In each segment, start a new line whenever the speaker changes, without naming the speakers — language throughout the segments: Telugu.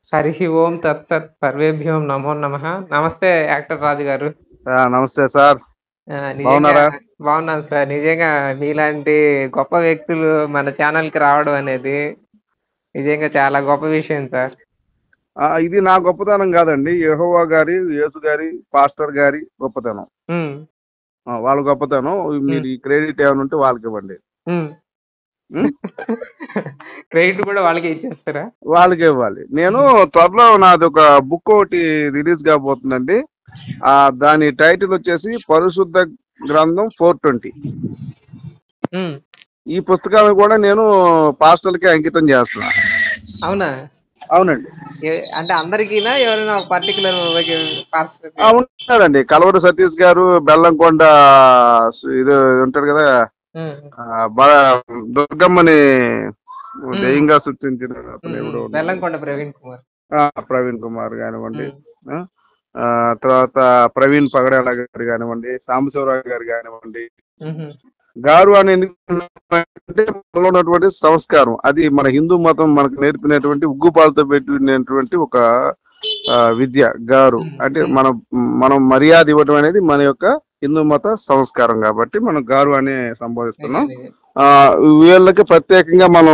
హరి ఓం తత్సత్ సర్వేభ్యం నమో నమ నమస్తే యాక్టర్ రాజు గారు
ఆ, నమస్తే సార్
ఆ, నిజంగా
బాగున్నారా?
బాగున్నాను సార్ నిజంగా మీలాంటి గొప్ప వ్యక్తులు మన ఛానల్కి రావడం అనేది నిజంగా చాలా గొప్ప విషయం సార్
ఆ, ఇది నా గొప్పతనం కాదండి యెహోవా గారి యేసు గారి పాస్టర్ గారి గొప్పతనం
ఉమ్,
ఆ, వాళ్ళ గొప్పతనం మీరు ఈ క్రెడిట్ ఏమైనా ఉంటే వాళ్ళకి ఇవ్వండి
ఉమ్.
ఉమ్?
క్రెడిట్ కూడా వాళ్ళకే ఇచ్చేస్తారా
వాళ్ళకి ఇవ్వాలి నేను త్వరలో నాది ఒక బుక్ ఒకటి రిలీజ్ కాబోతుందండి ఆ, దాని టైటిల్ వచ్చేసి పరిశుద్ధ గ్రంథం ఫోర్ ట్వంటీ
ఉమ్,
ఈ పుస్తకాన్ని కూడా నేను పాస్టర్లకి అంకితం చేస్తున్నా
అవునా
అవునండి
ఏ- అంటే అందరికీనా ఎవరైనా పర్టికులర్
ఆ, ఉన్నారండి కలవరి సతీష్ గారు బెల్లంకొండ సు- ఇది ఉంటాడు కదా ఆ, బ- దుర్గమ్మని దయ్యంగా సృష్టించిన అతను ఎవడో ఉన్నాడు.
బెల్లంకొండ ప్రవీణ్ కుమార్
ఆ, ప్రవీణ్ కుమార్ కానివ్వండి
ఉమ్,
ఆ, ఆ, తర్వాత ప్రవీణ్ పగడాల గారు కానివ్వండి సాంబశివరావు గారు కానివ్వండి
ఉహు,
గారు అని ఎందుకు అంటే మనలో ఉన్నటువంటి సంస్కారం అది మన హిందూ మతం మనకు నేర్పినటువంటి ఉగ్గుపాలతో పెట్టినటువంటి ఒక ఆ, విద్య గారు అంటే మనం మనం మర్యాద ఇవ్వడం అనేది మన యొక్క హిందూ మత సంస్కారం కాబట్టి మనం గారు అని సంబోధిస్తున్నాం
నిజం,
ఆ, వీళ్ళకి ప్రత్యేకంగా మనం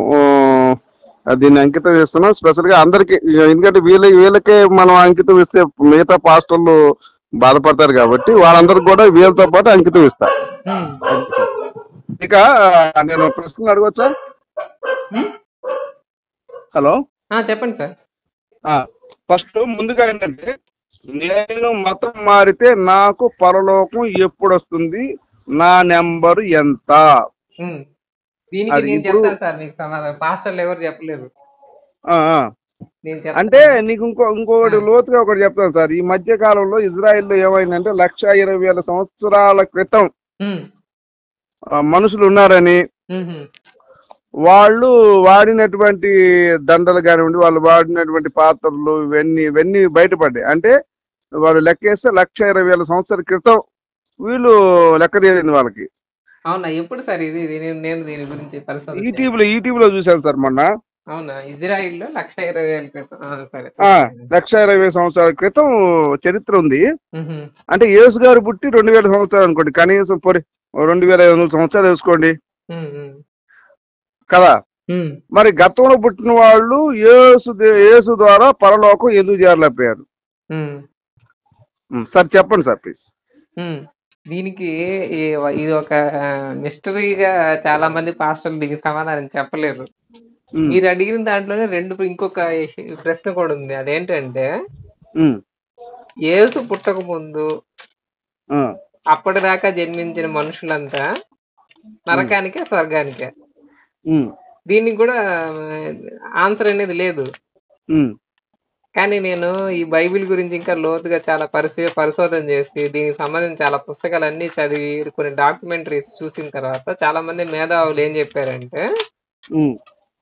ఆ, దీన్ని అంకితం ఇస్తున్నాం స్పెషల్గా అందరికీ ఎందుకంటే వీళ్ళ వీళ్ళకే మనం అంకితం ఇస్తే మిగతా పాస్టర్లు బాధపడతారు కాబట్టి వాళ్ళందరికీ కూడా వీళ్ళతో పాటు అంకితం ఇస్తా
ఉమ్,
ఇక నేను ప్రశ్నలు అడగవచ్చా
ఉమ్.
హలో
ఆ, చెప్పండి సార్
ఫస్ట్ ముందుగా ఏంటంటే నేను మతం మారితే నాకు పరలోకం ఎప్పుడు వస్తుంది నా నెంబరు ఎంత
ఉమ్. దీనికి
అది
నేను
ఇప్పుడు-
చెప్తాను సార్ మీకు సమాధానం పాస్టర్లు ఎవరు చెప్పలేదు
ఆ, ఆ.
నేను చెప్తాను.
అంటే నీకు ఇంకో ఇంకొకటి లోతుగా ఒకటి చెప్తాను సార్ ఈ మధ్య కాలంలో ఇజ్రాయెల్లో ఏమైందంటే లక్ష ఇరవై వేల సంవత్సరాల క్రితం
ఉమ్,
ఆ, మనుషులు ఉన్నారని
ఉహు,
వాళ్ళు వాడినటువంటి దండలు కానివ్వండి వాళ్ళు వాడినటువంటి పాత్రలు ఇవన్నీ ఇవన్నీ బయటపడ్డాయి అంటే వాళ్ళు లెక్కేస్తే లక్ష ఇరవై వేల సంవత్సరాల క్రితం వీళ్ళు లెక్క తెలియదు వాళ్ళకి
అవునా ఎప్పుడు సార్ ఇది ఇది నేను నేను దీని గురించి పరిశోధన చేయాలి.
ఈటీవీలో ఈటీవీలో చూశాను సార్ మొన్న
అవునా ఇజ్రాయిల్లో లక్ష ఇరవై వేల క్రితం ఆ, సరే
ఆ, లక్ష ఇరవై వేల సంవత్సరాల క్రితం చరిత్ర ఉంది
ఉహు,
అంటే యేసు గారు పుట్టి రెండు వేల సంవత్సరాలు అనుకోండి కనీసం పొరి రెండు వేల ఐదు వందల సంవత్సరాలు వేసుకోండి
ఉమ్, ఉమ్,
కదా
ఉమ్.
మరి గతంలో పుట్టిన వాళ్ళు యేసు దే- యేసు ద్వారా పరలోకం ఎందుకు చేరలేకపోయారు
ఉమ్,
ఉమ్, సార్ చెప్పండి సార్ ప్లీజ్
ఉమ్. దీనికి ఈ- ఇది ఒక మిస్టరీగా చాలా మంది పాస్టర్లు దీనికి సమాధానం చెప్పలేరు
ఉమ్,
మీరు అడిగిన దాంట్లోనే రెండు ఇంకొక ప్రశ్న కూడా ఉంది అదేంటంటే
ఉమ్,
యేసు పుట్టక ముందు
ఆ,
అప్పటిదాకా జన్మించిన మనుషులంతా నరకానికే స్వర్గానికే
ఉమ్,
దీనికి కూడా ఆన్సర్ అనేది లేదు
ఉమ్,
కానీ నేను ఈ బైబిల్ గురించి ఇంకా లోతుగా చాలా పరిశీ పరిశోధన చేసి దీనికి సంబంధించి చాలా పుస్తకాలన్నీ చదివి కొన్ని డాక్యుమెంటరీస్ చూసిన తర్వాత చాలా మంది మేధావులు ఏం చెప్పారంటే
ఉమ్,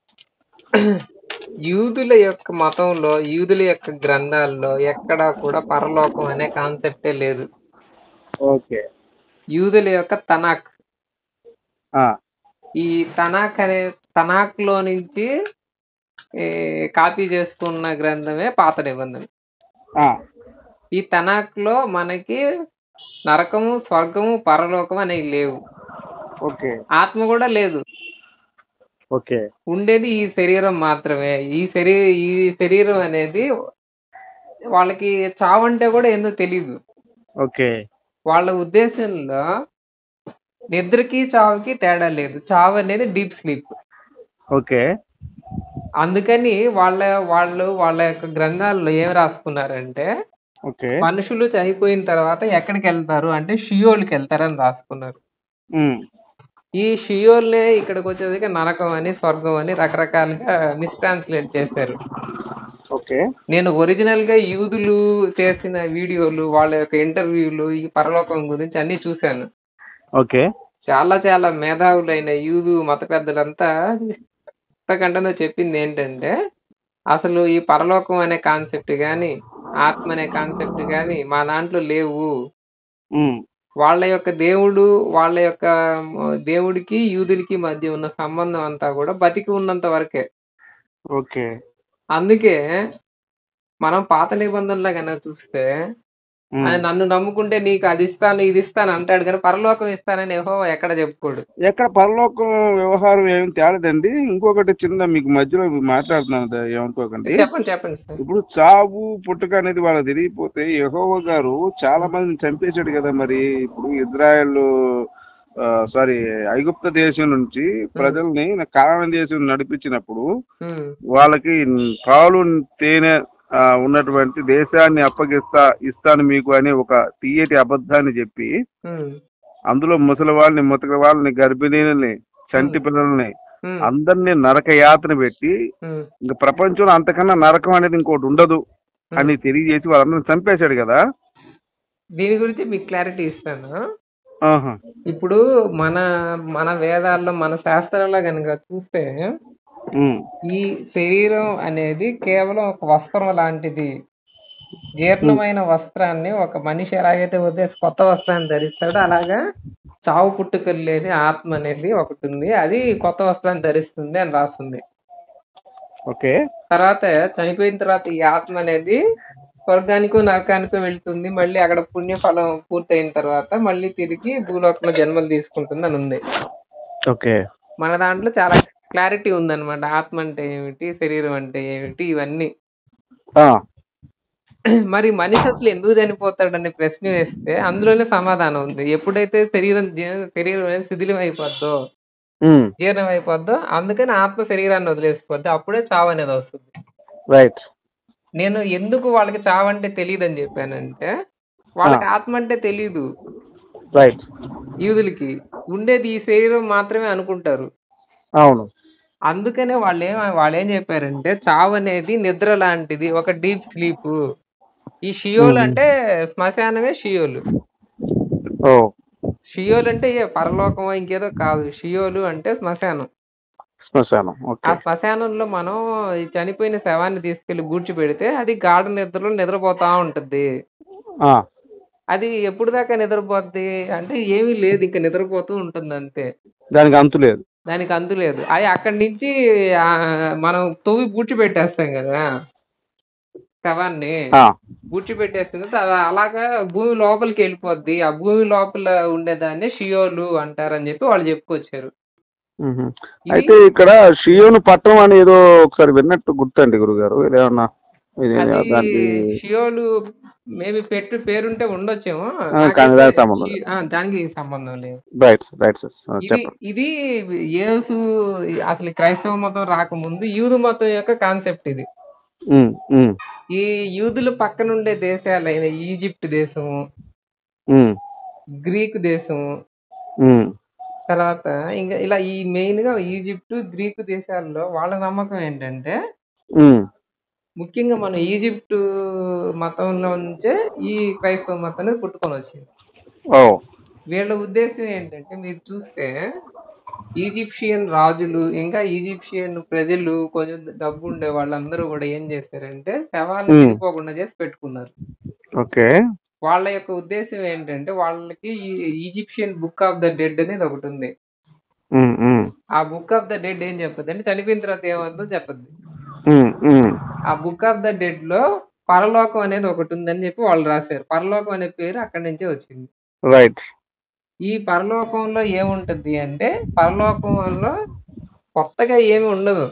యూదుల యొక్క మతంలో యూదుల యొక్క గ్రంథాల్లో ఎక్కడా కూడా పరలోకం అనే కాన్సెప్టే లేదు
ఓకే
యూదుల యొక్క తనాక్
ఆ,
ఈ తనాక్ అనే తనాక్ లో నుంచి ఏ, కాపీ చేసుకున్న గ్రంథమే పాత నిబంధన
ఆ,
ఈ తనాక్ లో మనకి నరకము స్వర్గము పరలోకం అనేవి లేవు
ఓకే
ఆత్మ కూడా లేదు
ఓకే
ఉండేది ఈ శరీరం మాత్రమే ఈ శరీ ఈ శరీరం అనేది వాళ్ళకి చావంటే కూడా ఏందో తెలియదు
ఓకే
వాళ్ళ ఉద్దేశంలో నిద్రకి చావుకి తేడా లేదు చావు అనేది డీప్ స్లీప్
ఓకే
అందుకని వాళ్ళ వాళ్ళు వాళ్ళ యొక్క గ్రంథాల్లో ఏం రాసుకున్నారంటే
ఓకే
మనుషులు చనిపోయిన తర్వాత ఎక్కడికి వెళ్తారు అంటే షియోల్కి వెళ్తారని రాసుకున్నారు
ఉమ్,
ఈ షియోల్నే ఇక్కడికి వచ్చేసరికి నరకం అని స్వర్గం అని రకరకాలుగా మిస్ట్రాన్స్లేట్ చేశారు
ఓకే
నేను ఒరిజినల్ గా యూదులు చేసిన వీడియోలు వాళ్ళ యొక్క ఇంటర్వ్యూలు ఈ పరలోకం గురించి అన్ని చూశాను
ఓకే
చాలా చాలా మేధావులైన యూదు మత పెద్దలంతా ఇంతకంటే చెప్పింది ఏంటంటే అసలు ఈ పరలోకం అనే కాన్సెప్ట్ కానీ ఆత్మ అనే కాన్సెప్ట్ కానీ మా దాంట్లో లేవు
ఉమ్,
వాళ్ళ యొక్క దేవుడు వాళ్ళ యొక్క దేవుడికి యూదులకి మధ్య ఉన్న సంబంధం అంతా కూడా బతికి ఉన్నంత వరకే
ఓకే
అందుకే మనం పాత నిబంధనలో కనుక చూస్తే
ఉమ్.
ఆయన నన్ను నమ్ముకుంటే నీకు అది ఇస్తాను ఇది ఇస్తాను అంటాడు కానీ పరలోకం ఇస్తానని యెహోవా ఎక్కడ చెప్పుకోడు
ఎక్కడ పరలోకం వ్యవహారం ఏం తేలదండి ఇంకొకటి చిన్న మీకు మధ్యలో మాట్లాడుతున్నాను దా- ఏమనుకోకండి
చెప్పండి చెప్పండి సార్
ఇప్పుడు చావు పుట్టుక అనేది వాళ్ళకి తెలియకపోతే యహోవ గారు చాలా మందిని చంపేశాడు కదా మరి ఇప్పుడు ఇజ్రాయెల్ సారీ ఐగుప్త దేశం నుంచి ప్రజల్ని కారణ దేశం నడిపించినప్పుడు
ఉమ్,
వాళ్ళకి పాలు తేనె ఆ, ఉన్నటువంటి దేశాన్ని అప్పగిస్తా ఇస్తాను మీకు అనే ఒక తీయటి అబద్ధాన్ని చెప్పి
ఉమ్,
అందులో ముసలి వాళ్ళని ముతక వాళ్ళని గర్భిణీలని చంటి పిల్లల్ని
ఉమ్,
అందరినీ నరక యాతన పెట్టి
ఉమ్,
ఇంకా ప్రపంచంలో అంతకన్నా నరకం అనేది ఇంకోటి ఉండదు అని తెలియజేసి వాళ్ళందరిని చంపేశాడు కదా
దీని గురించి మీకు క్లారిటీ ఇస్తాను
ఆహా.
ఇప్పుడు మన మన వేదాల్లో మన శాస్త్రాల్లో కనుక చూస్తే
ఉమ్.
ఈ శరీరం అనేది కేవలం ఒక వస్త్రం లాంటిది జీర్ణమైన వస్త్రాన్ని ఒక మనిషి ఎలాగైతే ఉద్దేశం కొత్త వస్త్రాన్ని ధరిస్తాడో అలాగా చావు పుట్టుకలు లేని ఆత్మ అనేది ఒకటి ఉంది అది కొత్త వస్త్రాన్ని ధరిస్తుంది అని రాస్తుంది
ఓకే
తర్వాత చనిపోయిన తర్వాత ఈ ఆత్మ అనేది స్వర్గానికో నరకానికో వెళ్తుంది మళ్ళీ అక్కడ పుణ్యఫలం పూర్తయిన తర్వాత మళ్ళీ తిరిగి భూలోకంలో జన్మలు తీసుకుంటుంది అని ఉంది
ఓకే
మన దాంట్లో చాలా క్లారిటీ ఉందన్నమాట ఆత్మ అంటే ఏమిటి శరీరం అంటే ఏమిటి ఇవన్నీ
ఆ.
మరి మనిషి అసలు ఎందుకు చనిపోతాడనే ప్రశ్న వేస్తే అందులోనే సమాధానం ఉంది ఎప్పుడైతే శరీరం జీ- శరీరం అనేది శిథిలం అయిపోద్దో
ఉమ్.
జీర్ణం అయిపోద్దో అందుకని ఆత్మ శరీరాన్ని వదిలేసిపోద్ది అప్పుడే చావు అనేది వస్తుంది
రైట్
నేను ఎందుకు వాళ్ళకి చావు అంటే తెలియదు అని చెప్పానంటే వాళ్ళకి ఆత్మ అంటే తెలియదు
రైట్
యూదులకి ఉండేది ఈ శరీరం మాత్రమే అనుకుంటారు
అవును
అందుకనే వాళ్ళు ఏం వాళ్ళు ఏం చెప్పారంటే చావు అనేది నిద్ర లాంటిది ఒక డీప్ స్లీప్ ఈ షియోల్ అంటే శ్మశానమే షియోలు
ఓ
షియోల్ అంటే ఏ పరలోకమో ఇంకేదో కాదు షియోలు అంటే శ్మశానం
శ్మశానం
ఆ
ఓకే
శ్మశానంలో మనం ఈ చనిపోయిన శవాన్ని తీసుకెళ్లి గూడ్చి పెడితే అది గాఢ నిద్రలో నిద్రపోతా ఉంటది
ఆ.
అది ఎప్పుడు దాకా నిద్రపోద్ది అంటే ఏమీ లేదు ఇంకా నిద్రపోతూ ఉంటుంది అంతే
దానికి అంతు లేదు
దానికి అంతు లేదు అది అక్కడి నుంచి ఆ, మనం తవ్వి పూడ్చి పెట్టేస్తాం కదా శవాన్ని
ఆ.
పూడ్చి పెట్టేస్తుంది అది అలాగా భూమి లోపలికి వెళ్ళిపోద్ది ఆ భూమి లోపల ఉండేదాన్ని షియోలు అంటారని చెప్పి వాళ్ళు చెప్పుకొచ్చారు
మ్మ్.
ఇది-
అయితే ఇక్కడ షియోను పట్టణం అని ఏదో ఒకసారి విన్నట్టు గుర్తండి గురుగారు ఇదేమన్నా ఇది
అది
దానికి
షియోలు మేబీ పెట్టు పేరుంటే ఉండొచ్చేమో
కానీ
నాకైతే
దానికి సంబంధం
షి- ఆ, దానికి సంబంధం లేదు
రైట్ రైట్ సార్
ఇది
చెప్పండి
ఇది యేసు అసలు క్రైస్తవ మతం రాకముందు యూదు మతం యొక్క కాన్సెప్ట్ ఇది
మ్మ్. మ్మ్.
ఈ యూదుల పక్కన ఉండే దేశాలైన ఈజిప్ట్ దేశము
మ్మ్.
గ్రీక్ దేశము
మ్మ్.
తర్వాత ఇంకా ఇలా ఈ మెయిన్ గా ఈజిప్ట్ గ్రీకు దేశాల్లో వాళ్ళ నమ్మకం ఏంటంటే
మ్మ్.
ముఖ్యంగా మన ఈజిప్ట్ మతంలో నుంచే ఈ క్రైస్తవ మతం అనేది పుట్టుకొని వచ్చింది
ఓ
వీళ్ళ ఉద్దేశం ఏంటంటే మీరు చూస్తే ఈజిప్షియన్ రాజులు ఇంకా ఈజిప్షియన్ ప్రజలు కొంచెం డబ్బు ఉండే వాళ్ళందరూ కూడా ఏం చేశారంటే శవాలను
Hmm.
వెళ్ళిపోకుండా చేసి పెట్టుకున్నారు
ఓకే
వాళ్ళ యొక్క ఉద్దేశం ఏంటంటే వాళ్ళకి ఈ Egyptian book of the dead అనేది ఒకటి ఉంది
మ్మ్. మ్మ్.
ఆ బుక్ ఆఫ్ ద డెడ్ ఏం చెప్పదు అంటే చనిపోయిన తర్వాత ఏమవుతుందో చెప్పదు
మ్మ్. మ్మ్.
ఆ బుక్ ఆఫ్ ద డెడ్ లో పరలోకం అనేది ఒకటి ఉందని చెప్పి వాళ్ళు రాశారు పరలోకం అనే పేరు అక్కడి నుంచే వచ్చింది
రైట్
ఈ పరలోకంలో ఏముంటది అంటే పరలోకంలో కొత్తగా ఏమి ఉండదు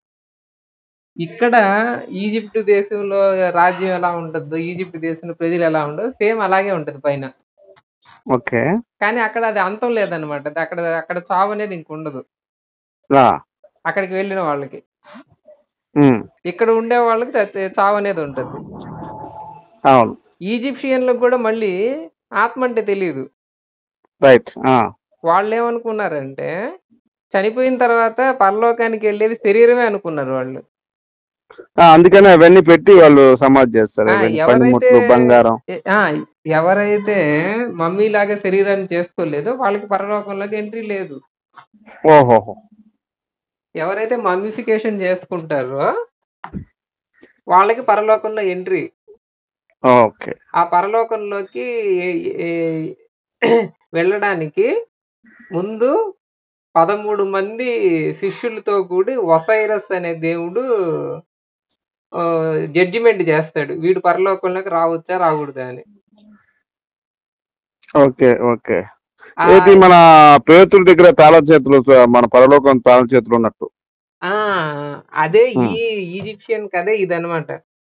ఇక్కడ ఈజిప్ట్ దేశంలో రాజ్యం ఎలా ఉంటుందో ఈజిప్ట్ దేశంలో ప్రజలు ఎలా ఉండదు సేమ్ అలాగే ఉంటది పైన
ఓకే
కానీ అక్కడ అది అంతం లేదనమాట అక్కడ అక్కడ చావు అనేది ఇంక ఉండదు
ఆ.
అక్కడికి వెళ్ళిన వాళ్ళకి
మ్మ్.
ఇక్కడ ఉండే వాళ్ళకి చ- చావు అనేది ఉంటుంది
అవును
ఈజిప్షియన్లకు కూడా మళ్ళీ ఆత్మ అంటే తెలియదు
రైట్ ఆ.
వాళ్ళు ఏమనుకున్నారంటే చనిపోయిన తర్వాత పరలోకానికి వెళ్ళేది శరీరమే అనుకున్నారు వాళ్ళు
ఆ, అందుకని అవన్నీ పెట్టి వాళ్ళు సమాధి చేస్తారు
ఆ,
అవన్నీ
ఎవరైతే
పనిముట్లు బంగారం
ఏ- ఆ, ఎవరైతే మమ్మీ లాగా శరీరాన్ని చేసుకోలేదో వాళ్ళకి పరలోకంలోకి ఎంట్రీ లేదు
ఓహోహో
ఎవరైతే మమ్మిఫికేషన్ చేసుకుంటారో వాళ్ళకి పరలోకంలో ఎంట్రీ
ఓకే
ఆ పరలోకంలోకి ఏ- ఏ- వెళ్ళడానికి ముందు పదమూడు మంది శిష్యులతో కూడి ఒసైరస్ అనే దేవుడు జడ్జిమెంట్ చేస్తాడు వీడు పరలోకంలోకి రావచ్చా రాకూడదా అని
ఓకే ఓకే
ఆ,
ఏది మన పేతుల దగ్గర తాళం చేతులు మన పరలోకం తాళం చేతులు ఉన్నట్టు
ఆ, అదే
Hmm.
ఈ ఈజిప్షియన్ కదే ఇదనమాట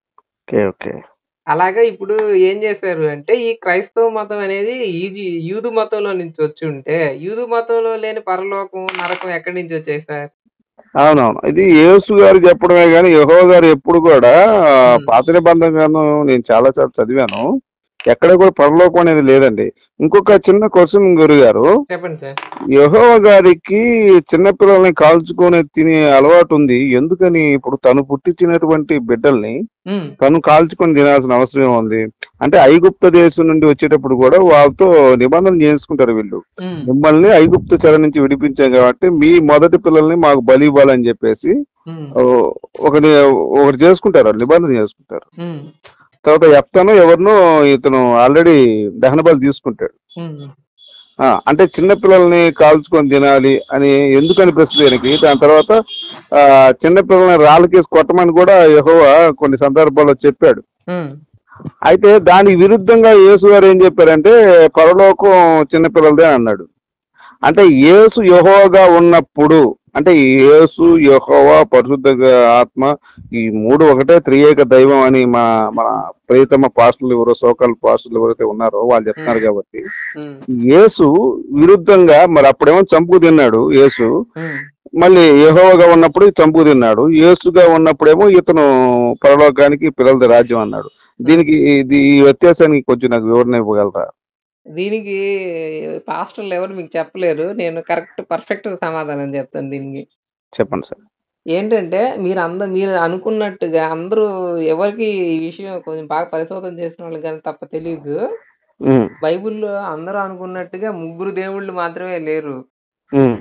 ఓకే ఓకే
అలాగా ఇప్పుడు ఏం చేశారు అంటే ఈ క్రైస్తవ మతం అనేది ఈజీ యూదు మతంలో నుంచి వచ్చి ఉంటే యూదు మతంలో లేని పరలోకం నరకం ఎక్కడి నుంచి వచ్చాయి సార్
అవునవును ఇది యేసు గారు చెప్పడమే కానీ యహో గారు ఎప్పుడు కూడా
Hmm.
పాత నిబంధనగాను నేను చాలా సార్లు చదివాను ఎక్కడ కూడా పరలోకం అనేది లేదండి ఇంకొక చిన్న క్వశ్చన్ గురు గారు
చెప్పండి సార్
యహో గారికి చిన్నపిల్లల్ని కాల్చుకొని తినే అలవాటు ఉంది ఎందుకని ఇప్పుడు తను పుట్టించినటువంటి బిడ్డల్ని
ఉమ్,
తను కాల్చుకొని తినాల్సిన అవసరం ఉంది అంటే ఐగుప్త దేశం నుండి వచ్చేటప్పుడు కూడా వాళ్ళతో నిబంధన చేసుకుంటారు వీళ్ళు
ఉమ్,
మిమ్మల్ని ఐగుప్తు చెర నుంచి విడిపించాం కాబట్టి మీ మొదటి పిల్లల్ని మాకు బలి ఇవ్వాలని చెప్పేసి
ఉమ్,
ఓ, ఒకటి ఒకటి చేసుకుంటారు నిబంధన చేసుకుంటారు
ఉమ్,
తర్వాత ఎప్తాను ఎవరినో ఇతను ఆల్రెడీ దహన బలి తీసుకుంటాడు
ఉమ్,
ఆ, అంటే చిన్నపిల్లల్ని కాల్చుకొని తినాలి అని ఎందుకు అనిపిస్తుంది ఆయనకి దాని తర్వాత ఆ, చిన్నపిల్లల్ని రాళ్ళకేసి కొట్టమని కూడా యెహోవా కొన్ని సందర్భాల్లో చెప్పాడు
ఉమ్,
అయితే దానికి విరుద్ధంగా యేసు గారు ఏం చెప్పారంటే పరలోకం చిన్నపిల్లలదే అన్నాడు అంటే యేసు యెహోవాగా ఉన్నప్పుడు అంటే యేసు యెహోవా పరిశుద్ధ ఆత్మ ఈ మూడు ఒకటే త్రియేక దైవం అని మా మన ప్రియతమ పాస్టులు ఎవరో సోకాల్ పాస్టులు ఎవరైతే ఉన్నారో వాళ్ళు చెప్తున్నారు కాబట్టి
ఉమ్,
యేసు విరుద్ధంగా మరి అప్పుడేమో చంపు తిన్నాడు యేసు
ఉమ్.
మళ్ళీ యెహోవాగా ఉన్నప్పుడు చంపు తిన్నాడు యేసుగా ఉన్నప్పుడేమో ఇతను పరలోకానికి పిల్లలది రాజ్యం అన్నాడు దీనికి ఇది ఈ వ్యత్యాసానికి కొంచెం నాకు వివరణ ఇవ్వగలరా
దీనికి పాస్టర్లు ఎవరు మీకు చెప్పలేరు నేను కరెక్ట్ పర్ఫెక్ట్ సమాధానం చెప్తాను దీనికి
చెప్పండి సార్
ఏంటంటే మీరు అందరు మీరు అనుకున్నట్టుగా అందరూ ఎవరికి ఈ విషయం కొంచెం బాగా పరిశోధన చేసిన వాళ్ళకి కానీ తప్ప తెలియదు
ఉమ్,
బైబిల్లో అందరూ అనుకున్నట్టుగా ముగ్గురు దేవుళ్ళు మాత్రమే లేరు
ఉమ్,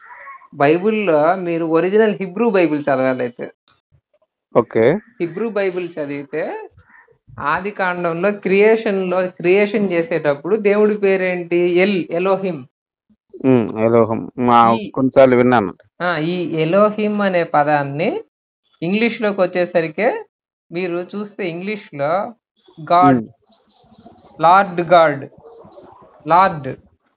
బైబిల్లో మీరు ఒరిజినల్ హిబ్రూ బైబిల్ చదవాలి అయితే
ఓకే
హిబ్రూ బైబిల్ చదివితే ఆది కాండంలో క్రియేషన్ లో క్రియేషన్ చేసేటప్పుడు దేవుడి పేరేంటి ఎల్ ఎలోహిం
ఉమ్, ఎలోహం మా
ఈ-
కొన్నిసార్లు విన్నాను
ఆ, ఈ ఎలోహిం అనే పదాన్ని ఇంగ్లీష్ లోకి వచ్చేసరికి మీరు చూస్తే ఇంగ్లీష్ లో God
um,
lord God lord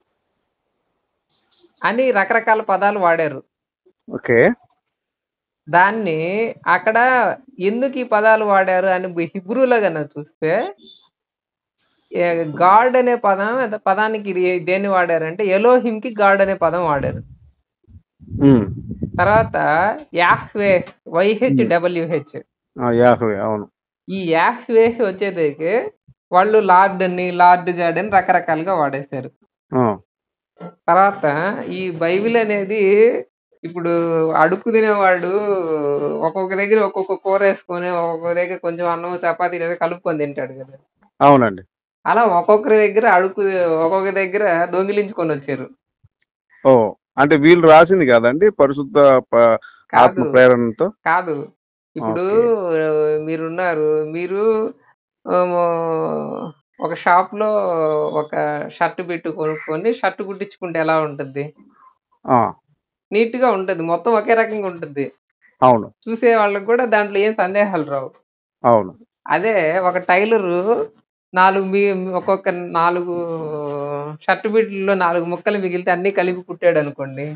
అని రకరకాల పదాలు వాడారు
ఓకే
దాన్ని అక్కడ ఎందుకు ఈ పదాలు వాడారు అని హిబ్రూలో కనుక చూస్తే గాడ్ అనే పదం అద- పదానికి ఇది దేన్ని వాడారంటే ఎలోహింకి గాడ్ అనే పదం వాడారు
ఉమ్,
తర్వాత యాహ్వే వైహెచ్ డబ్ల్యూహెచ్
ఆ, యాహవే అవును
ఈ యాహ్వేస్ వచ్చేదైతే వాళ్ళు లార్డ్ అని లార్డ్ గాడ్ అని రకరకాలుగా వాడేశారు
ఆ,
తర్వాత ఈ బైబిల్ అనేది ఇప్పుడు అడుక్కు తినేవాడు ఒక్కొక్క దగ్గర ఒక్కొక్క కూర వేసుకొని ఒక్కొక్క దగ్గర కొంచెం అన్నం చపాతీ లేదా కలుపుకొని తింటాడు కదా
అవునండి
అలా ఒక్కొక్కరి దగ్గర అడుక్కు ఒక్కొక్క దగ్గర దొంగిలించుకొని వచ్చారు
ఓ అంటే వీళ్ళు రాసింది కాదండి పరిశుద్ధ ప- ఆత్మ
కాదు
ప్రేరణతో
కాదు ఇప్పుడు ఆ, మీరున్నారు మీరు ఆమ్, ఒక షాప్ లో ఒక షర్ట్ పెట్టి కొనుక్కొని షర్ట్ కుట్టించుకుంటే ఎలా ఉంటుంది
ఆ,
నీట్ గా ఉంటుంది మొత్తం ఒకే రకంగా ఉంటుంది
అవును
చూసే వాళ్ళకి కూడా దాంట్లో ఏం సందేహాలు రావు
అవును
అదే ఒక టైలరు నాలుగు మీ ఒక్కొక్క నాలుగు షర్ట్ బిడ్డల్లో నాలుగు ముక్కలు మిగిలితే అన్ని కలిపి కుట్టాడు అనుకోండి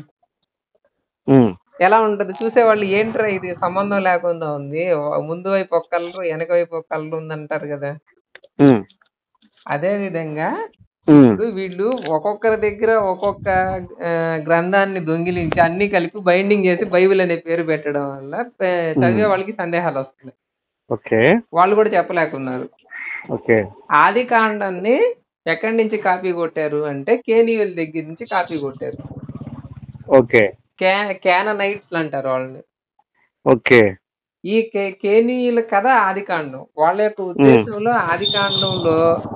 ఉమ్,
ఎలా ఉంటది చూసేవాళ్ళు ఏంట్రా ఇది సంబంధం లేకుండా ఉంది ఓ- ముందు వైపు ఒక కలర్ వెనక వైపు ఒక కలర్ ఉందంటారు కదా
ఉమ్,
అదే విధంగా
ఉమ్,
ఇప్పుడు వీళ్ళు ఒక్కొక్కరి దగ్గర ఒక్కొక్క ఆ, గ్రంథాన్ని దొంగిలించి అన్ని కలిపి బైండింగ్ చేసి బైబిల్ అనే పేరు పెట్టడం వల్ల ఆ, చదివే వాళ్ళకి సందేహాలు వస్తున్నాయి
ఓకే
వాళ్ళు కూడా చెప్పలేకున్నారు
ఓకే
ఆది కాండాన్ని ఎక్కడి నుంచి కాపీ కొట్టారు అంటే కేనీయుల దగ్గర నుంచి కాపీ కొట్టారు
ఓకే
కే క్యాననైట్స్ అంటారు వాళ్ళని
ఓకే
ఈ కే కేనీయుల కథ ఆది కాండం వాళ్ళ యొక్క ఉద్దేశంలో ఆది కాండంలో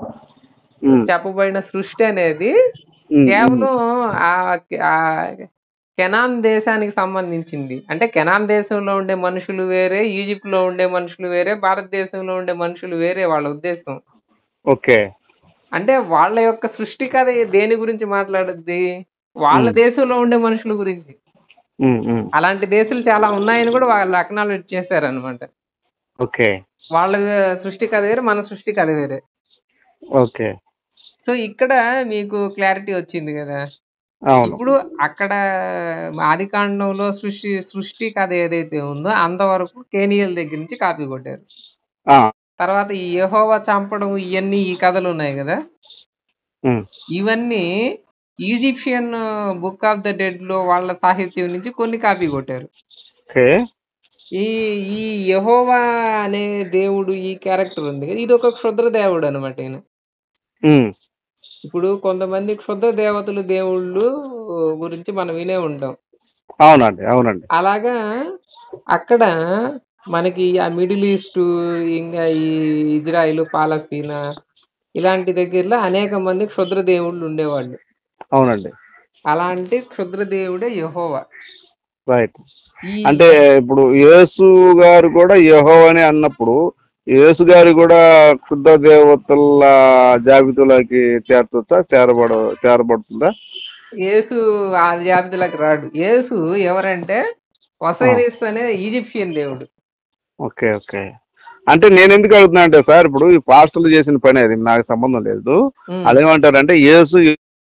ఉమ్,
చెప్పబడిన సృష్టి అనేది
ఉమ్,
కేవలం ఆ ఆ కెనాన్ దేశానికి సంబంధించింది అంటే కెనాన్ దేశంలో ఉండే మనుషులు వేరే ఈజిప్ట్ లో ఉండే మనుషులు వేరే భారతదేశంలో ఉండే మనుషులు వేరే వాళ్ళ ఉద్దేశం
ఓకే
అంటే వాళ్ళ యొక్క సృష్టి కథ దేని గురించి మాట్లాడుద్ది వాళ్ళ
Hmm.
దేశంలో ఉండే మనుషుల గురించి
ఉమ్, ఉమ్,
అలాంటి దేశాలు చాలా ఉన్నాయని కూడా వాళ్ళు అక్నాలెడ్జ్ చేశారనమాట
ఓకే
వాళ్ళ సృష్టి కథ వేరే మన సృష్టి కథ వేరే
ఓకే
సో ఇక్కడ మీకు క్లారిటీ వచ్చింది కదా
అవును
ఇప్పుడు అక్కడ ఆదికాండంలో సృష్టి సృష్టి కథ ఏదైతే ఉందో అంతవరకు కేనియల్ దగ్గర నుంచి కాపీ కొట్టారు
ఆ,
తర్వాత ఈ యెహోవా చంపడం ఇవన్నీ ఈ కథలు ఉన్నాయి కదా
ఉమ్,
ఇవన్నీ Egyptian book of the dead లో వాళ్ళ సాహిత్యం నుంచి కొన్ని కాపీ కొట్టారు
ఓకే
ఈ ఈ యెహోవా అనే దేవుడు ఈ క్యారెక్టర్ ఉంది కదా ఇది ఒక క్షుద్ర దేవుడు అనమాట ఈయన
ఉమ్,
ఇప్పుడు కొంతమంది క్షుద్ర దేవతలు దేవుళ్ళు గురించి మనం వినే ఉంటాం
అవునండి అవునండి
అలాగా అక్కడ మనకి ఆ మిడిల్ ఈస్ట్ ఇంకా ఈ ఇజ్రాయిల్ పాలస్తీనా ఇలాంటి దగ్గరలో అనేక మంది క్షుద్ర దేవుళ్ళు ఉండేవాళ్ళు
అవునండి
అలాంటి క్షుద్ర దేవుడే యెహోవా
రైట్
ఈ
అంటే ఇప్పుడు యేసు గారు కూడా యహో అని అన్నప్పుడు యేసు గారు కూడా క్షుద్ర దేవతల జాబితాలోకి చేర్చొచ్చా చేరబడ చేరబడుతుందా
యేసు ఆ జాబితాలకు రాడు యేసు ఎవరంటే ఒసైరిస్ అనే ఈజిప్షియన్ దేవుడు
ఓకే ఓకే అంటే నేను ఎందుకు అడుగుతున్నా అంటే సార్ ఇప్పుడు ఈ పాస్టర్లు చేసిన పని అది నాకు సంబంధం లేదు
ఉమ్,
అదేమంటారంటే యేసు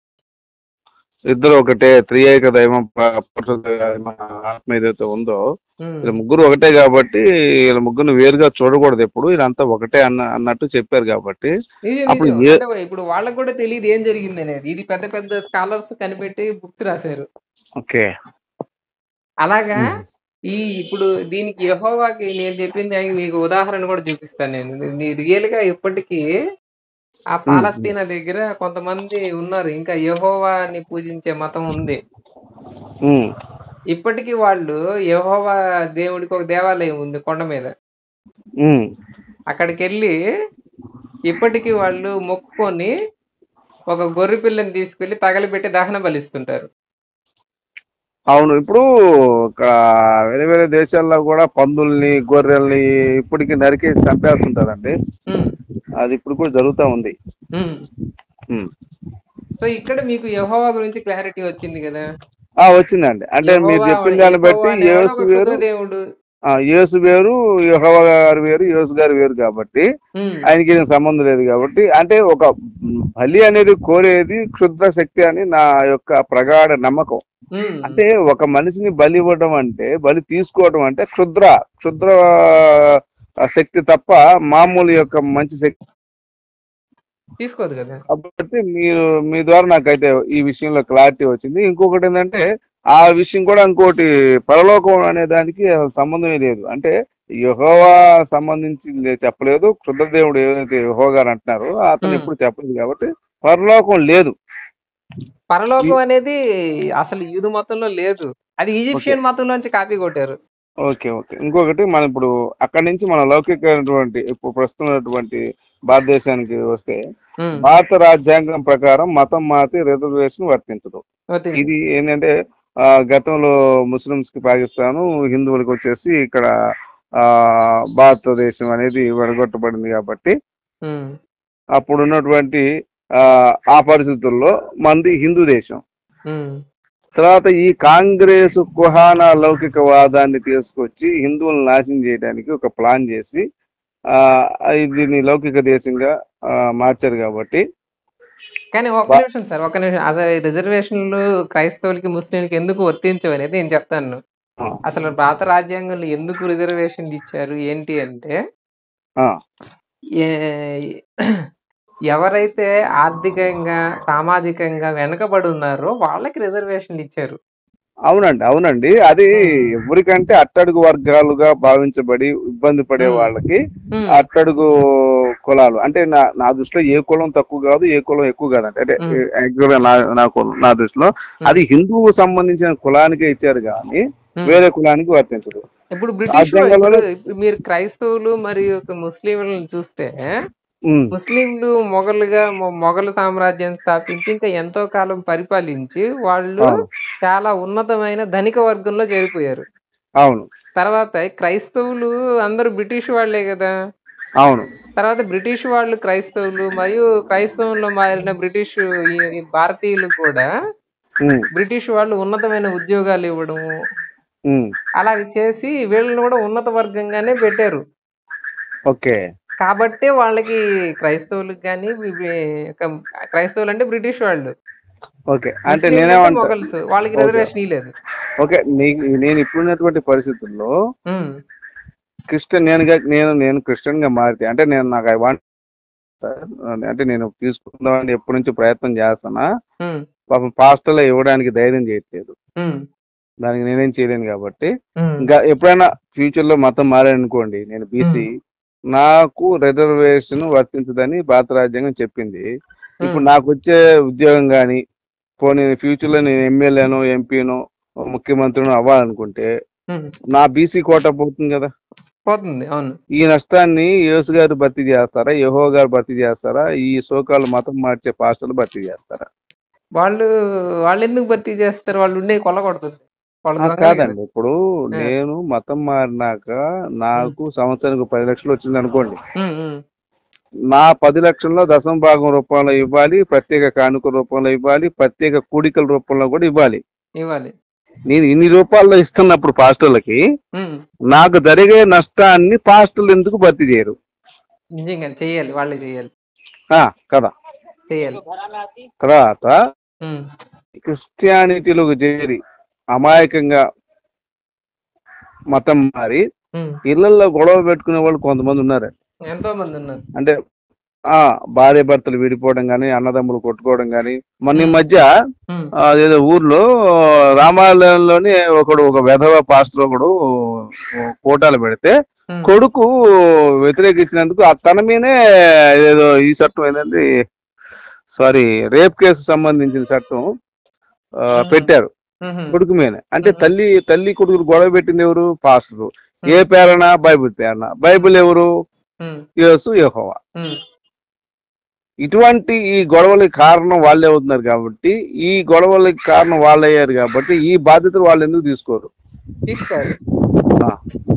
ఇద్దరు ఒకటే త్రియేక దైవం ప- పరిశుద్ధ దైవం, ఆత్మ ఏదైతే ఉందో
ఉమ్.
వీళ్ళ ముగ్గురు ఒకటే కాబట్టి వీళ్ళ ముగ్గురు వేరుగా చూడకూడదు ఎప్పుడు వీళ్ళంతా ఒకటే అన్న అన్నట్టు చెప్పారు కాబట్టి
నిజం,
అప్పుడు
నిజం.
ఏ-
అంటే ఇప్పుడు వాళ్ళకి కూడా తెలియదు ఏం జరిగింది అనేది ఇది పెద్ద పెద్ద స్కాలర్స్ కనిపెట్టి బుక్స్ రాశారు
ఓకే
అలాగా
ఉమ్.
ఈ ఇప్పుడు దీనికి యెహోవాకి నేను చెప్పింది దానికి మీకు ఉదాహరణ కూడా చూపిస్తాను నేను రియల్ గా ఇప్పటికీ ఆ పాలస్తీనా దగ్గర కొంతమంది ఉన్నారు ఇంకా యెహోవాని పూజించే మతం ఉంది
ఉమ్,
ఇప్పటికీ వాళ్ళు యెహోవా దేవుడికి ఒక దేవాలయం ఉంది కొండ మీద
ఉమ్,
అక్కడికి వెళ్ళి ఇప్పటికీ వాళ్ళు మొక్కుకొని ఒక గొర్రె పిల్లని తీసుకెళ్లి తగలబెట్టి దహన బలిస్తుంటారు
అవును ఇప్పుడు ఇక్కడ వేరే వేరే దేశాల్లో కూడా పందుల్ని గొర్రెల్ని ఇప్పటికి నరికేసి చంపేస్తుంటారండి
ఉమ్,
అది ఇప్పుడు కూడా జరుగుతూ ఉంది
ఉమ్.
ఉమ్.
సో ఇక్కడ మీకు యెహోవా గురించి క్లారిటీ వచ్చింది కదా
ఆ, వచ్చిందండి అంటే మీరు
యెహోవా
చెప్పిన దాన్ని బట్టి
యెహోవా అనేవాడు
యేసు
ఒక
వేరు
క్షుద్ర దేవుడు
ఆ, యేసు వేరు యెహోవా గారు వేరు యేసు గారు వేరు కాబట్టి
ఉమ్,
ఆయనకి ఏం సంబంధం లేదు కాబట్టి అంటే ఒక మ్, బలి అనేది కోరేది క్షుద్ర శక్తి అని నా యొక్క ప్రగాఢ నమ్మకం
ఉమ్.
అంటే ఒక మనిషిని బలి ఇవ్వడం అంటే బలి తీసుకోవడం అంటే క్షుద్ర క్షుద్ర ఆ, శక్తి తప్ప మామూలు యొక్క మంచి శక్తి
తీసుకోదు కదా
కాబట్టి మీరు మీ ద్వారా నాకైతే ఈ విషయంలో క్లారిటీ వచ్చింది ఇంకొకటి ఏంటంటే ఆ విషయం కూడా ఇంకోటి పరలోకం అనే దానికి అసలు సంబంధమే లేదు అంటే యహోవా సంబంధించి లే- చెప్పలేదు క్షుద్రదేవుడు ఏదైతే యహో గారు అంటున్నారో అతను
Hmm.
ఎప్పుడు చెప్పలేదు కాబట్టి పరలోకం లేదు
పరలోకం అనేది అసలు యూదు మతంలో లేదు అది ఈజిప్షియన్ మతంలోంచి కాపీ కొట్టారు
ఓకే ఓకే ఇంకొకటి మనం ఇప్పుడు అక్కడి నుంచి మన లౌకికమైనటువంటి ఇప్పుడు ప్రస్తుతం ఉన్నటువంటి భారతదేశానికి వస్తే
ఉమ్,
భారత రాజ్యాంగం ప్రకారం మతం మాతి రిజర్వేషన్ వర్తించదు
వచ్చింది.
ఇది ఏంటంటే ఆ, గతంలో ముస్లిమ్స్ కి పాకిస్తాను హిందువులకు వచ్చేసి ఇక్కడ ఆ, భారతదేశం అనేది విడగొట్టబడింది కాబట్టి
ఉమ్,
అప్పుడు ఉన్నటువంటి ఆ, ఆ పరిస్థితుల్లో మంది హిందూ దేశం
ఉమ్,
తర్వాత ఈ కాంగ్రెస్ కుహానా లౌకికవాదాన్ని తీసుకొచ్చి హిందువులను నాశనం చేయడానికి ఒక ప్లాన్ చేసి ఆ, ఇది దీన్ని లౌకిక దేశంగా ఆ, మార్చారు కాబట్టి
కానీ ఒక
వా-
నిమిషం సార్ ఒక నిమిషం అసలు ఈ రిజర్వేషన్లు క్రైస్తవులకి ముస్లింలకి ఎందుకు వర్తించవు అనేది నేను చెప్తాను
ఆ,
అసలు భారత రాజ్యాంగంలో ఎందుకు రిజర్వేషన్లు ఇచ్చారు ఏంటి అంటే
ఆ,
ఏ- ఎవరైతే ఆర్థికంగా సామాజికంగా వెనకబడి ఉన్నారో వాళ్ళకి రిజర్వేషన్లు ఇచ్చారు
అవునండి అవునండి అది ఎవరికంటే అట్టడుగు వర్గాలుగా భావించబడి ఇబ్బంది పడే
Hmm.
వాళ్ళకి
ఉమ్,
అట్టడుగు కులాలు అంటే నా నా దృష్టిలో ఏ కులం తక్కువ కాదు ఏ కులం ఎక్కువ కాదండి అంటే
Hmm.
యాక్చువల్ గా నా నా కులం నా దృష్టిలో అది హిందువుకు సంబంధించిన కులానికే ఇచ్చారు కానీ
ఉమ్.
వేరే కులానికి వర్తించదు
ఇప్పుడు బ్రిటిష్
రాజ్యాంగంలో-
ఇప్పుడు ఇప్పుడు మీరు క్రైస్తవులు మరియు ముస్లింలను చూస్తే
ఉమ్,
ముస్లింలు మొఘలుగా మొ- మొఘలు సామ్రాజ్యం స్థాపించి ఇంకా ఎంతో కాలం పరిపాలించి వాళ్ళు
అవును.
చాలా ఉన్నతమైన ధనిక వర్గంలో చేరిపోయారు
అవును
తర్వాత క్రైస్తవులు అందరూ బ్రిటిష్ వాళ్ళే కదా
అవును
తర్వాత బ్రిటిష్ వాళ్ళు క్రైస్తవులు మరియు క్రైస్తవంలో మారిన బ్రిటిష్ ఈ- ఈ భారతీయులు కూడా
ఉమ్,
బ్రిటిష్ వాళ్ళు ఉన్నతమైన ఉద్యోగాలు ఇవ్వడము
ఉమ్,
అలా చేసి వీళ్ళని కూడా ఉన్నత వర్గంగానే పెట్టారు
ఓకే
కాబట్టి వాళ్ళకి క్రైస్తవులకు కానీ క్రైస్తవులు అంటే బ్రిటిష్ వాళ్ళు
ఓకే అంటే
ముస్లింలు
నేనేమంటా
మొఘల్స్ వాళ్ళకి
ఓకే.
రిజర్వేషన్ ఇవ్వలేదు
ఓకే నీకు నేను ఇప్పుడున్నటువంటి పరిస్థితుల్లో
ఉమ్,
క్రిస్టియన్ నేనుగా నేను నేను క్రిస్టియన్ గా మారితే అంటే నేను నాకు ఐ వాంట్ అంటే నేను తీసుకుందామని ఎప్పటి నుంచి ప్రయత్నం చేస్తున్నా
ఉమ్,
పాపం పాస్టర్లో ఇవ్వడానికి ధైర్యం చేయట్లేదు
ఉమ్,
దానికి నేనేం చేయలేను కాబట్టి
ఉమ్,
ఇంకా ఎప్పుడైనా ఫ్యూచర్ లో మతం మారానుకోండి నేను బీసీ నాకు రిజర్వేషన్ వర్తించదని భారత రాజ్యాంగం చెప్పింది ఇప్పుడు నాకు వచ్చే ఉద్యోగం కానీ పోనీ ఫ్యూచర్ లో నేను ఎమ్మెల్యేనో ఎంపీనో ముఖ్యమంత్రినో అవ్వాలనుకుంటే
ఉమ్,
నా బీసీ కోట పోతుంది కదా
పోతుంది అవును
ఈ నష్టాన్ని యేసు గారు భర్తీ చేస్తారా యహో గారు భర్తీ చేస్తారా ఈ సోకాలు మతం మార్చే పాస్టర్లు భర్తీ చేస్తారా
వాళ్ళు వాళ్ళు ఎందుకు భర్తీ చేస్తారు వాళ్ళు ఉండే కొల్లగొడుతుంది వాళ్ళు
ఆ,
దొంగలే
కాదండి ఇప్పుడు
ఆ.
నేను మతం మారినాక నాకు సంవత్సరానికి పది లక్షలు వచ్చింది అనుకోండి
కదా. ఉమ్, ఉమ్,
నా పది లక్షల్లో దశమ భాగం రూపంలో ఇవ్వాలి ప్రత్యేక కానుక రూపంలో ఇవ్వాలి ప్రత్యేక కూడికల రూపంలో కూడా ఇవ్వాలి
ఇవ్వాలి
నేను ఇన్ని రూపాయల్లో ఇస్తున్నప్పుడు పాస్టర్లకి
ఉమ్,
నాకు జరిగే నష్టాన్ని పాస్టర్లు ఎందుకు భర్తీ చేయరు
నిజంగా చెయ్యాలి వాళ్ళే చెయ్యాలి
ఆ, కదా
చెయ్యాలి
తర్వాత
ఉమ్,
క్రిస్టియానిటీలోకి చేరి అమాయకంగా మతం మారి
ఉమ్.
ఇళ్లలో గొడవ పెట్టుకునే వాళ్ళు కొంతమంది ఉన్నారు
ఎంతో మంది ఉన్నారు
అంటే ఆ భార్య భర్తలు విడిపోవడం కానీ అన్నదమ్ములు కొట్టుకోవడం కానీ మొన్న ఈ మధ్య
ఉమ్,
ఆ, అదేదో ఊర్లో రామాలయంలోని ఒకడు ఒక వెధవ పాస్టర్ ఒకడు కోటాలు పెడితే
ఉమ్,
కొడుకు వ్యతిరేకించినందుకు ఆ తన మీదే ఏదో ఈ చట్టం ఏంటంటే సారీ రేప్ కేసు సంబంధించిన చట్టం ఆ, పెట్టారు
ఉమ్,
కొడుకు మీద అంటే
మ్మ్.
తల్లి తల్లి కొడుకులు గొడవ పెట్టింది ఎవరు పాస్టరు ఏ పేరనా బైబిల్ పేరన బైబిల్ ఎవరు
ఉమ్,
యేసు యెహోవా
ఉమ్,
ఇటువంటి ఈ గొడవలకి కారణం వాళ్ళే అవుతున్నారు కాబట్టి ఈ గొడవలకి కారణం వాళ్ళు అయ్యారు కాబట్టి ఈ బాధ్యతలు వాళ్ళు ఎందుకు తీసుకోరు
తీసుకోవాలి
ఆ.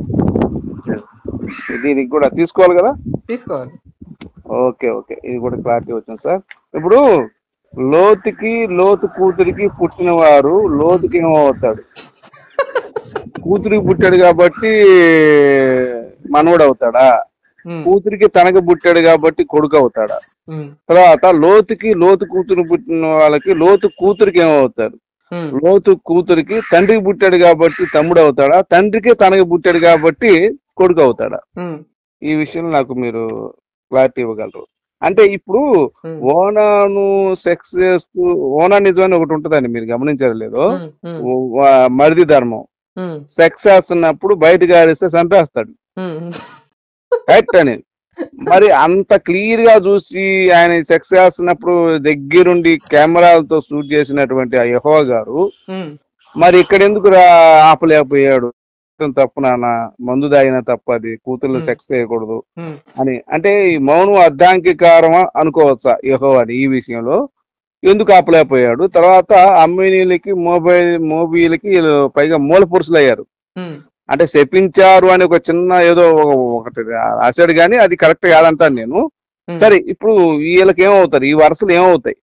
దీనికి కూడా తీసుకోవాలి కదా
తీసుకోవాలి
ఓకే ఓకే ఇది కూడా క్లారిటీ వచ్చింది సార్ ఇప్పుడు లోతుకి లోతు కూతురికి పుట్టినవారు లోతుకి ఏమవుతాడు కూతురికి పుట్టాడు కాబట్టి మనవడు అవుతాడా
ఉమ్,
కూతురికి తనకు పుట్టాడు కాబట్టి కొడుకు అవుతాడా
ఉమ్,
తర్వాత లోతుకి లోతు కూతురు పుట్టిన వాళ్ళకి లోతు కూతురికి ఏమవుతారు
ఉమ్,
లోతు కూతురికి తండ్రికి పుట్టాడు కాబట్టి తమ్ముడు అవుతాడా తండ్రికి తనకి పుట్టాడు కాబట్టి కొడుకు అవుతాడా
ఉమ్,
ఈ విషయంలో నాకు మీరు క్లారిటీ ఇవ్వగలరు అంటే ఇప్పుడు
ఉమ్,
ఓనాను సెక్స్ చేస్తూ ఓనానిజం అని ఒకటి ఉంటుందండి మీరు గమనించారు లేదో
ఉమ్, ఉమ్,
ఓ- వా- మరిది ధర్మం
ఉమ్,
సెక్స్ చేస్తున్నప్పుడు బయటకు ఆడిస్తే చంపేస్తాడు
ఉమ్, ఉమ్.
కరెక్ట్ అని మరి అంత క్లియర్ గా చూసి ఆయన సెక్స్ చేస్తున్నప్పుడు దగ్గరుండి కెమెరాలతో షూట్ చేసినటువంటి ఆ యహో గారు
ఉమ్,
మరి ఇక్కడ ఎందుకు రా ఆపలేకపోయాడు తప్పు నాన్న మందు తాగిన తప్పు అది కూతుర్లు
Hmm.
సెక్స్ చేయకూడదు
ఉమ్,
అని అంటే ఈ మౌనం అర్ధాంకికారమా అనుకోవచ్చా యహో అని ఈ విషయంలో ఎందుకు ఆపలేకపోయాడు తర్వాత అమ్మినీలకి మొబైల్ మోబీలకి వీళ్ళు పైగా మూల పురుషులు అయ్యారు
ఉమ్,
అంటే శపించారు అని ఒక చిన్న ఏదో ఒక- ఒకటి రాశాడు కానీ అది కరెక్ట్ కాదంటాను నేను
ఉమ్.
సరే ఇప్పుడు వీళ్ళకి ఏమవుతారు ఈ వరుసలు ఏమవుతాయి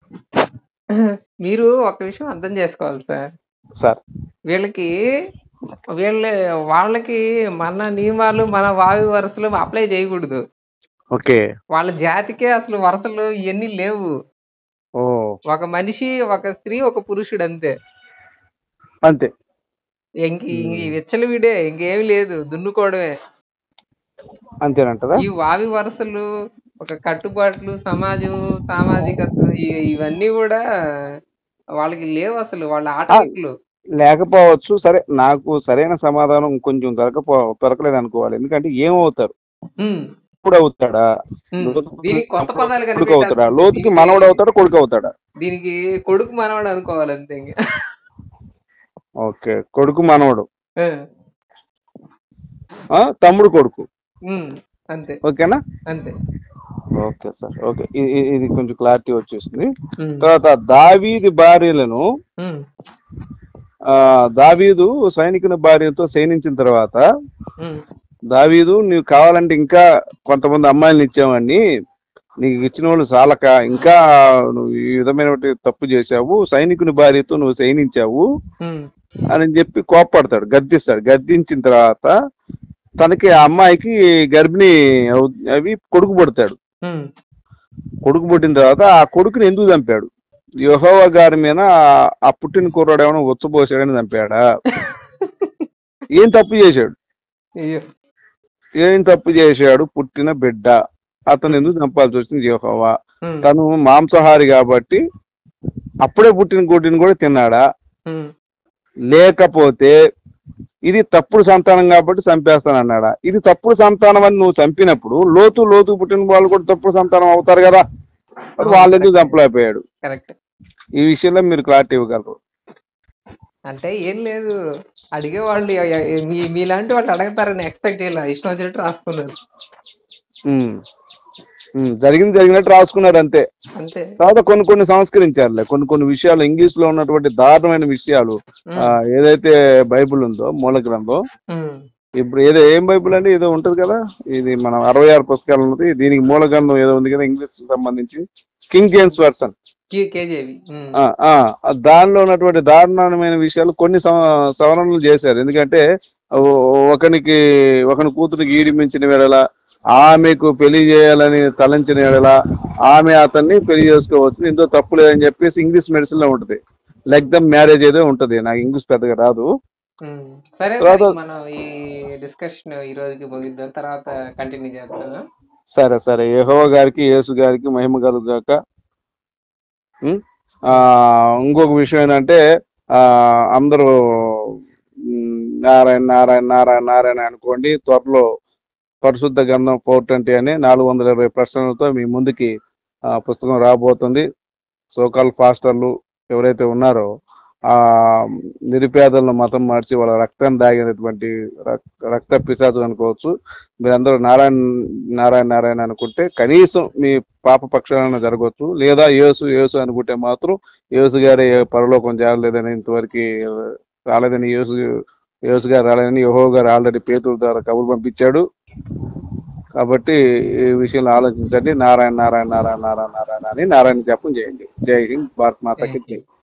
మీరు ఒక విషయం అర్థం చేసుకోవాలి సార్
సార్
వీళ్ళకి వీళ్ళ వాళ్ళకి మన నియమాలు మన వాయు వరుసలు అప్లై చేయకూడదు
ఓకే
వాళ్ళ జాతికే అసలు వరుసలు ఇవన్నీ లేవు
ఓ
ఒక మనిషి ఒక స్త్రీ ఒక పురుషుడు అంతే
అంతే
ఇంక ఇంక ఈ విచ్చలవిడే ఇంకేమి లేదు దున్నుకోవడమే
అంతేనంటారా
ఈ వావి వరుసలు ఒక కట్టుబాట్లు సమాజం సామాజికత ఇ- ఇవన్నీ కూడా వాళ్ళకి లేవు అసలు వాళ్ళ ఆటవికులు
లేకపోవచ్చు సరే నాకు సరైన సమాధానం కొంచెం దొరకపో దొరకలేదు అనుకోవాలి ఎందుకంటే ఏమవుతారు
ఉమ్,
ఇప్పుడు అవుతాడా
ఉమ్.
లోతుకి
దీనికి కొత్త పదాలు
కొడుకు అవుతాడా
కనిపెట్టాలి.
లోతుకి మనవడు అవుతాడా కొడుకు అవుతాడా
దీనికి కొడుకు మనవాడు అనుకోవాలి అంతే ఇంక.
ఓకే కొడుకు మనవడు
ఆ,
ఆ, తమ్ముడు కొడుకు
ఉమ్, అంతే
ఓకేనా
అంతే
ఓకే సార్ ఓకే ఇ- ఇ- ఇది కొంచెం క్లారిటీ వచ్చేసింది
ఉమ్,
తర్వాత దావీది భార్యలను
ఉమ్,
ఆ, దావీదు సైనికుని భార్యతో సైనించిన తర్వాత
ఉమ్,
దావీదు నీవు కావాలంటే ఇంకా కొంతమంది అమ్మాయిలను ఇచ్చామని నీకు ఇచ్చిన వాళ్ళు చాలక ఇంకా నువ్వు ఈ విధమైనటువంటి తప్పు చేశావు సైనికుని భార్యతో నువ్వు సైనించావు
ఉమ్,
అని చెప్పి కోప్పడతాడు గద్దిస్తాడు గద్దించిన తర్వాత తనకి ఆ అమ్మాయికి గర్భిణి అవు- అవి కొడుకు పుడతాడు
ఉమ్.
కొడుకు పుట్టిన తర్వాత ఆ కొడుకుని ఎందుకు చంపాడు యెహోవా గారి మీద ఆ- ఆ పుట్టిన కుర్రాడు ఏమైనా ఉచ్చబోసాడని చంపాడా ఏం తప్పు చేశాడు
అయ్యో
ఏం తప్పు చేశాడు పుట్టిన బిడ్డ అతను ఎందుకు చంపాల్సి వచ్చింది యెహోవా
ఉమ్.
తను మాంసాహారి కాబట్టి అప్పుడే పుట్టిన గుడ్డిని కూడా తిన్నాడా
ఉమ్.
లేకపోతే ఇది తప్పుడు సంతానం కాబట్టి చంపేస్తానన్నాడా ఇది తప్పుడు సంతానం అని నువ్వు చంపినప్పుడు లోతు లోతు పుట్టిన వాళ్ళు కూడా తప్పుడు సంతానం అవుతారు కదా మరి వాళ్ళు ఎందుకు చంపలేకపోయాడు
కరెక్ట్
ఈ విషయంలో మీరు క్లారిటీ ఇవ్వగలరు
అంటే ఏం లేదు అడిగే వాళ్ళు ఎ- ఎ- మీ మీలాంటి వాళ్ళు అడగతారని ఎక్స్పెక్ట్ చేయాలి ఇష్టం వచ్చినట్టు రాసుకున్నారు
ఉమ్. ఉమ్, జరిగింది జరిగినట్టు రాసుకున్నాడు అంతే
అంతే
తర్వాత కొన్ని కొన్ని సంస్కరించారులే కొన్ని కొన్ని విషయాలు ఇంగ్లీష్ లో ఉన్నటువంటి దారుణమైన విషయాలు
ఉమ్.
ఆ, ఏదైతే బైబిల్ ఉందో మూల గ్రంథం
ఉమ్.
ఇప్పుడు ఏదో ఏం బైబిల్ అండి ఏదో ఉంటుంది కదా ఇది మనం అరవై ఆరు పుస్తకాలు ఉన్నది దీనికి మూల గ్రంథం ఏదో ఉంది కదా ఇంగ్లీష్ సంబంధించి King James version
K- KJV um.
ఆ, ఆ, ఆ దానిలో ఉన్నటువంటి దారుణమైన విషయాలు కొన్ని సవ- సవరణలు చేశారు ఎందుకంటే ఓ- ఒకనికి ఒకని కూతురికి ఈడిమించిన వేళ ఆమెకు పెళ్లి చేయాలని తలంచిన వేళ ఆమె అతన్ని పెళ్లి చేసుకోవచ్చు ఇందులో తప్పు లేదని చెప్పేసి ఇంగ్లీష్ మెడిసిన్ లో ఉంటుంది లెగ్ దమ్ మ్యారేజ్ ఏదో ఉంటుంది నాకు ఇంగ్లీష్ పెద్దగా రాదు
ఉమ్. సరే
తర్వాత-
మరి మనం ఈ డిస్కషన్ ఈ రోజుకి ముగిద్దాం తర్వాత కంటిన్యూ చేస్తాను
సరే సరే యెహోవా గారికి యేసు గారికి మహిమ కలుగాక ఉం? ఆ, ఇంకొక విషయం ఏంటంటే ఆ, అందరూ ఉం, నారాయణ నారాయణ నారాయణ నారాయణ అనుకోండి త్వరలో పరిశుద్ధ గంధం ఫోర్ ట్వంటీ అని నాలుగు వందల ఇరవై ప్రశ్నలతో మీ ముందుకి ఆ, పుస్తకం రాబోతుంది సోకాల్ పాస్టర్లు ఎవరైతే ఉన్నారో ఆ నిరుపేదలను మతం మార్చి వాళ్ళ రక్తాన్ని దాగినటువంటి రక్- రక్త పిశాచం అనుకోవచ్చు మీరందరూ నారాయణ నారాయణ నారాయణ అనుకుంటే కనీసం మీ పాప పక్షాలన జరగవచ్చు లేదా యేసు యేసు అనుకుంటే మాత్రం యేసు గారే పరలోకం చేరలేదని ఇంతవరకు రాలేదని యేసు యేసు గారు రాలేదని యహో గారు ఆల్రెడీ పేతుల ద్వారా కబురు పంపించాడు కాబట్టి ఈ విషయంలో ఆలోచించండి నారాయణ నారాయణ నారాయణ నారాయణ నారాయణ అని నారాయణ జపం చేయండి జై హింద్ భారత్ మాతకి జై